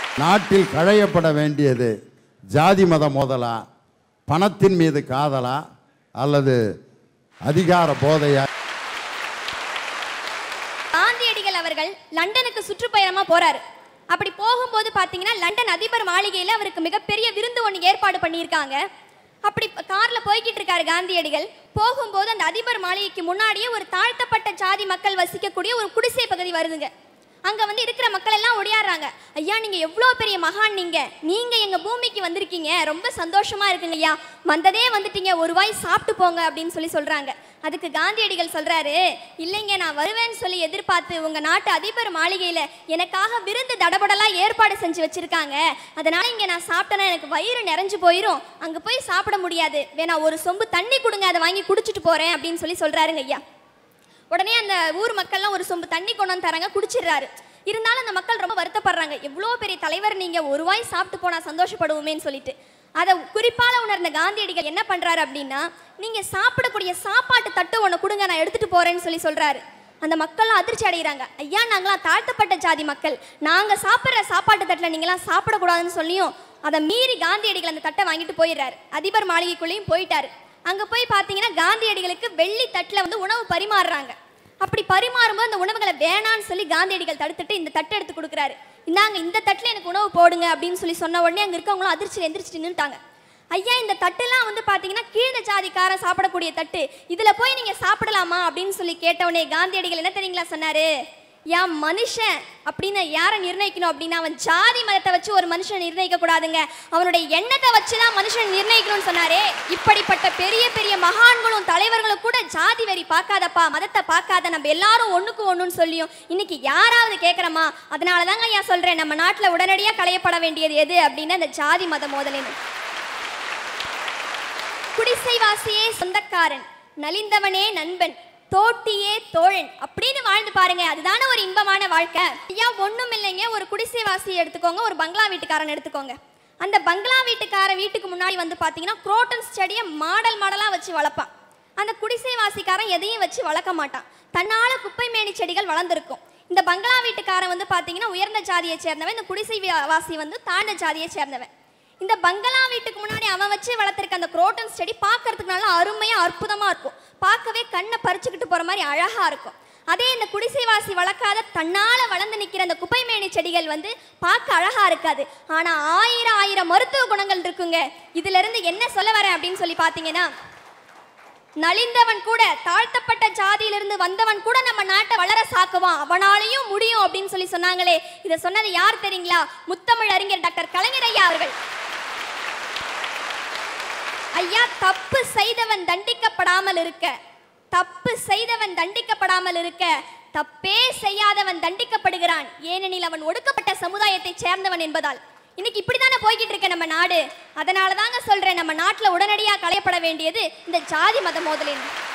நாட்டில் களையப்பட வேண்டியது ஜாதி மத மோதலா பணத்தின் மீது காதலா அல்லது அதிகார போதையா காந்தியடிகள் அவர்கள் லண்டனுக்கு சுற்றுப்பயணமா போறாரு அப்படி போகும்போது பாத்தீங்கன்னா லண்டன் அதிபர் மாளிகையில அவருக்கு மிகப்பெரிய விருந்து ஒன்று ஏற்பாடு பண்ணியிருக்காங்க அப்படி கார்ல போய்கிட்டு இருக்காரு காந்தியடிகள் போகும்போது அந்த அதிபர் மாளிகைக்கு முன்னாடியே ஒரு தாழ்த்தப்பட்ட ஜாதி மக்கள் வசிக்கக்கூடிய ஒரு குடிசை பகுதி வருதுங்க அங்க வந்து இருக்கிற மக்கள் எல்லாம் ஒடியாடுறாங்க ஐயா நீங்க எவ்வளோ பெரிய மகான் நீங்க நீங்க எங்க பூமிக்கு வந்திருக்கீங்க ரொம்ப சந்தோஷமா இருக்குங்க ஐயா வந்ததே வந்துட்டீங்க ஒரு வாய் சாப்பிட்டு போங்க அப்படின்னு சொல்லி சொல்றாங்க அதுக்கு காந்தியடிகள் சொல்றாரு இல்லைங்க நான் வருவேன்னு சொல்லி எதிர்பார்த்து உங்க நாட்டு அதிபர் மாளிகையில எனக்காக விருந்து தடபடலா ஏற்பாடு செஞ்சு வச்சிருக்காங்க அதனால இங்க நான் சாப்பிட்டேன்னா எனக்கு வயிறு நிறைஞ்சு போயிடும் அங்க போய் சாப்பிட முடியாது வேணா ஒரு சொம்பு தண்ணி கொடுங்க அதை வாங்கி குடிச்சிட்டு போறேன் அப்படின்னு சொல்லி சொல்றாருங்க ஐயா உடனே அந்த ஊர் மக்கள்லாம் ஒரு சொம்பு தண்ணி கொண்டு வந்து தராங்க குடிச்சிடுறாரு இருந்தாலும் அந்த மக்கள் ரொம்ப வருத்தப்படுறாங்க எவ்வளோ பெரிய தலைவர் நீங்க ஒரு வாய் சாப்பிட்டு போனா சந்தோஷப்படுவோமேன்னு சொல்லிட்டு அதை குறிப்பால உணர்ந்த காந்தியடிகள் என்ன பண்றாரு அப்படின்னா நீங்க சாப்பிடக்கூடிய சாப்பாட்டு தட்டு ஒன்று கொடுங்க நான் எடுத்துட்டு போறேன்னு சொல்லி சொல்றாரு அந்த மக்கள்லாம் அதிர்ச்சி அடைகிறாங்க ஐயா நாங்களாம் தாழ்த்தப்பட்ட ஜாதி மக்கள் நாங்க சாப்பிட்ற சாப்பாட்டு தட்டில் நீங்களாம் சாப்பிடக்கூடாதுன்னு சொல்லியும் அதை மீறி காந்தியடிகள் அந்த தட்டை வாங்கிட்டு போயிடுறாரு அதிபர் மாளிகைக்குள்ளேயும் போயிட்டாரு அங்க போய் பார்த்தீங்கன்னா காந்தியடிகளுக்கு வெள்ளி தட்டில் வந்து உணவு பரிமாறுறாங்க அப்படி பரிமாறும்போது அந்த உணவுகளை வேணான்னு சொல்லி காந்தியடிகள் தடுத்துட்டு இந்த தட்டை எடுத்து கொடுக்குறாரு இந்தாங்க இந்த தட்டில் எனக்கு உணவு போடுங்க அப்படின்னு சொல்லி சொன்ன உடனே அங்கே இருக்கவங்களும் அதிர்ச்சியில் எந்திரிச்சிட்டு நின்றுட்டாங்க ஐயா இந்த தட்டுலாம் வந்து பார்த்தீங்கன்னா கீழ ஜாதிக்காரன் சாப்பிடக்கூடிய தட்டு இதில் போய் நீங்கள் சாப்பிடலாமா அப்படின்னு சொல்லி கேட்டவுடனே காந்தியடிகள் என்ன தெரியுங்களா சொன்னாரு ஏன் மனுஷன் அப்படின்னு யாரை நிர்ணயிக்கணும் அப்படின்னா அவன் ஜாதி மதத்தை வச்சு ஒரு மனுஷன் நிர்ணயிக்க கூடாதுங்க அவனுடைய எண்ணத்தை வச்சு தான் மனுஷன் நிர்ணயிக்கணும்னு சொன்னாரே இப்படிப்பட்ட பெரிய பெரிய மகான்களும் தலைவர்களும் கூட ஜாதி வெறி பார்க்காதப்பா மதத்தை பார்க்காத நம்ம எல்லாரும் ஒண்ணுக்கு ஒண்ணுன்னு சொல்லியும் இன்னைக்கு யாராவது கேட்குறோமா அதனால தாங்க ஐயா சொல்றேன் நம்ம நாட்டில் உடனடியாக களையப்பட வேண்டியது எது அப்படின்னா இந்த ஜாதி மத மோதலின்னு குடிசைவாசியே சொந்தக்காரன் நலிந்தவனே நண்பன் தோட்டியே தோழன் அப்படின்னு வாழ்ந்து பாருங்க அதுதானே ஒரு இன்பமான வாழ்க்கை ஐயா ஒண்ணும் இல்லைங்க ஒரு குடிசைவாசி எடுத்துக்கோங்க ஒரு பங்களா வீட்டுக்காரன் எடுத்துக்கோங்க அந்த பங்களா வீட்டுக்கார வீட்டுக்கு முன்னாடி வந்து பார்த்தீங்கன்னா குரோட்டன்ஸ் செடியை மாடல் மாடலாக வச்சு வளர்ப்பான் அந்த குடிசைவாசிக்காரன் எதையும் வச்சு வளர்க்க மாட்டான் தன்னால குப்பை மேனி செடிகள் வளர்ந்துருக்கும் இந்த பங்களா வீட்டுக்காரன் வந்து பார்த்தீங்கன்னா உயர்ந்த ஜாதியை சேர்ந்தவன் இந்த குடிசை வாசி வந்து தாழ்ந்த ஜாதியை சேர்ந்தவன் இந்த பங்களா வீட்டுக்கு முன்னாடி அவன் வச்சு வளர்த்துருக்க அந்த குரோட்டன்ஸ் செடி பார்க்கறதுக்கு நல்லா அருமையா அற்புதமா இருக்கும் பார்க்கவே கண்ணை பறிச்சுக்கிட்டு போற மாதிரி அழகா இருக்கும் அதே இந்த குடிசைவாசி வளர்க்காத தன்னால வளர்ந்து நிக்கிற அந்த குப்பைமேனி செடிகள் வந்து பார்க்க அழகா இருக்காது ஆனா ஆயிரம் ஆயிரம் மருத்துவ குணங்கள் இருக்குங்க இதுல இருந்து என்ன சொல்ல வரேன் அப்படின்னு சொல்லி பாத்தீங்கன்னா நலிந்தவன் கூட தாழ்த்தப்பட்ட ஜாதியிலிருந்து வந்தவன் கூட நம்ம நாட்டை வளர சாக்குவான் அவனாலையும் முடியும் அப்படின்னு சொல்லி சொன்னாங்களே இதை சொன்னது யார் தெரியுங்களா முத்தமிழ் அறிஞர் டாக்டர் கலைஞர் ஐயா அவர்கள் ஐயா தப்பு செய்தவன் தண்டிக்கப்படாமல் இருக்க தப்பு செய்தவன் தண்டிக்கப்படாமல் இருக்க தப்பே செய்யாதவன் தண்டிக்கப்படுகிறான் ஏனெனில் அவன் ஒடுக்கப்பட்ட சமுதாயத்தைச் சேர்ந்தவன் என்பதால் இன்னைக்கு இப்படிதானே போய்கிட்டு இருக்க நம்ம நாடு அதனால தாங்க சொல்றேன் நம்ம நாட்டில் உடனடியாக களையப்பட வேண்டியது இந்த ஜாதி மத மோதலின்